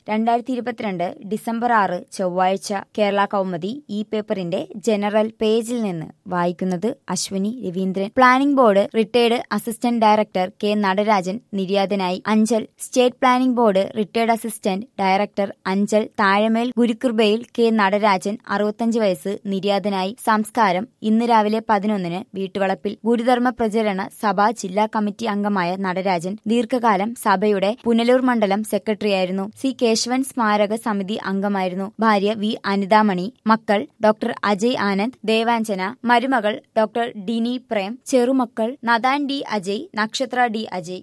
രണ്ടായിരത്തി ഇരുപത്തിരണ്ട് ഡിസംബർ ആറ് ചൊവ്വാഴ്ച കേരള കൗമുദി ഈ പേപ്പറിന്റെ ജനറൽ പേജിൽ നിന്ന് വായിക്കുന്നത് Ashwini Raveendran planning board retired assistant director K Natarajan നിര്യാതനായി Anchal state planning board retired assistant director Anchal Thazhamel ഗുരുകൃപയിൽ കെ നടരാജൻ അറുപത്തഞ്ച് വയസ്സ് നിര്യാതനായി സംസ്കാരം ഇന്ന് രാവിലെ പതിനൊന്നിന് വീട്ടുവളപ്പിൽ ഗുരുധർമ്മ പ്രചരണ സഭ ജില്ലാ കമ്മിറ്റി അംഗമായ നടരാജൻ ദീർഘകാലം സഭയുടെ പുനലൂർ മണ്ഡലം സെക്രട്ടറിയായിരുന്നു സി കേശവൻ സ്മാരക സമിതി അംഗമായിരുന്നു ഭാര്യ വി അനിതാമണി മക്കൾ ഡോക്ടർ അജയ് ആനന്ദ് ദേവാഞ്ജന മരുമകൾ ഡോക്ടർ ഡിനി പ്രേം ചെറുമക്കൾ നദാൻ ഡി അജയ് നക്ഷത്ര ഡി അജയ്